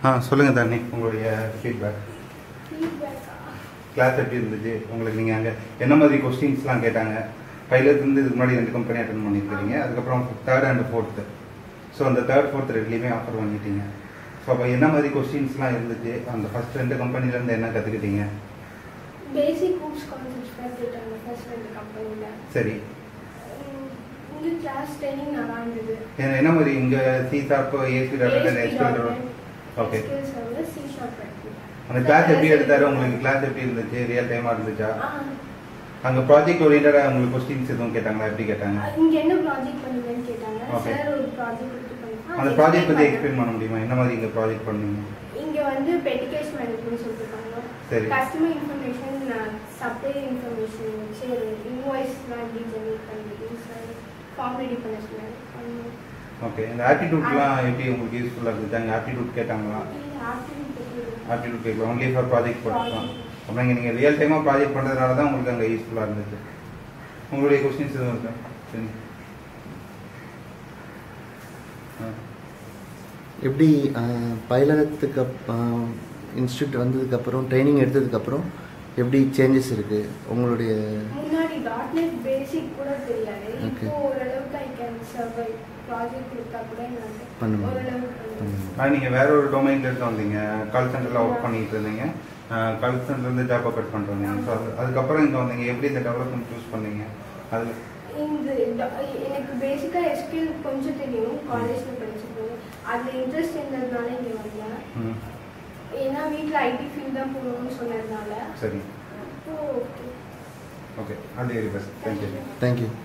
ஆ சொல்லுங்கள் தண்ணி உங்களுடைய ஃபீட்பேக் ஃபீட்பேக்கா கிளாஸ் எப்படி இருந்துச்சு உங்களுக்கு நீங்கள் அங்கே என்ன மாதிரி கொஸ்டின்ஸ்லாம் கேட்டாங்க பைலட்லேருந்து இதுக்கு முன்னாடி ரெண்டு கம்பெனி அட்டன் பண்ணியிருக்கிறீங்க அதுக்கப்புறம் தேர்ட் அண்ட் ஃபோர்த்து ஸோ அந்த தேர்ட் ஃபோர்த் ரெண்டுலேயுமே ஆஃபர் பண்ணிட்டீங்க ஸோ அப்போ என்ன மாதிரி கொஸ்டின்ஸ்லாம் இருந்துச்சு அந்த ஃபர்ஸ்ட் ரெண்டு கம்பெனிலேருந்து என்ன கற்றுக்கிட்டீங்க பேசிக் ஹூப்ஸ் கான்செப்ட்ஸ் தான் கேட்டாங்க ஃபர்ஸ்ட் ரெண்டு கம்பெனியில் சரி இங்கே கிளாஸ் ட்ரைனிங் நல்லா இருந்தது என்ன- என்ன மாதிரி இங்கே C sharp AC dot SPL okay SQL server, C sharp அந்த கிளாஸ் எப்படி எடுத்தாரு உங்களுக்கு கிளாஸ் எப்படி இருந்துச்சு ரியல் டைமாக இருந்துச்சா அங்கே ப்ராஜெக்ட் ஓரியன்டாக உங்களுக்கு கொஸ்டின்ஸ் எதுவும் கேட்டாங்களா எப்படி கேட்டாங்க இங்க என்ன ப்ராஜெக்ட் பண்ணுவீங்கன்னு கேட்டாங்க Okay. சார் ஒரு ப்ராஜெக்ட் கொடுத்து பண்ணி அந்த ப்ராஜெக்ட் பற்றி எக்ஸ்பிளைன் பண்ண முடியுமா என்ன மாதிரி இங்கே ப்ராஜெக்ட் பண்ணீங்க இங்க வந்து பெட்டிகேஸ் மேனேஜ்மெண்ட் சொல்லிட்டு பண்ணோம் சரி. கஸ்டமர் இன்ஃபர்மேஷன் சப்ளை இன்ஃபர்மேஷன் வச்சு ஒரு இன்வாய்ஸ்லாம் எப்படி ஜெனரேட் பண்ணி ஃபார்ம் ரெடி பண்ண சொன்னாங்க பண்ணோம். ஓகே இந்த ஆப்டிடியூட்லாம் எப்படி உங்களுக்கு யூஸ்ஃபுல்லாக இருந்துச்சு அங்கே ஆப்டிடியூட் கேட்டாங்களா இது afternoon பத்தி ஆப்டிடியூட் கேட்கலாம் ஒன்லி ஃபார் ப்ராஜெக்ட் போட்டுக்கலாம் அப்புறம் இங்கே நீங்கள் ரியல் டைமாக ப்ராஜெக்ட் பண்ணுறதுனால தான் உங்களுக்கு அங்கே யூஸ்ஃபுல்லாக இருந்துச்சு உங்களுடைய கொஸ்டின்ஸ் எதுவும் இருக்கா சரி ஆ. எப்படி பயிலகத்துக்கு இன்ஸ்டியூட் வந்ததுக்கப்புறம் ட்ரைனிங் எடுத்ததுக்கப்புறம் எப்படி சேஞ்சஸ் இருக்குது உங்களுடைய முன்னாடி டாட்நெட் பேசிக் கூட தெரியாது Okay. இப்போ ஓரளவுக்கு ஐ கேன் சர்வை ப்ராஜெக்ட் கொடுத்தா கூட எனக்கு பண்ணுங்க. ஓரளவுக்கு பண்ணுவேன். ஆனால் நீங்கள் வேற ஒரு டொமைன்ல இருந்து வந்தீங்க கால் சென்டரில் ஒர்க் பண்ணிட்டு இருந்தீங்க கால் சென்டர்லேருந்து ஜாப் கட் பண்ணிட்டு வந்தீங்க ஸோ அதுக்கப்புறம் இங்கே வந்தீங்க எப்படி இந்த டெவலப்மெண்ட் சூஸ் பண்ணீங்க அது இந்த ட- எனக்கு பேசிக்கா எஸ்கியூஎல் கொஞ்சம் தெரியும் காலேஜ்ல படிச்சபோது அதுல இன்ட்ரெஸ்ட் இருந்ததுனால இங்க வந்தேன் ம், ஏன்னா வீட்ல ஐடி ஃபீல்ட் தான் போகணும்னு சொன்னதுனால சரி அப்போ okay okay all the very best thank you thank you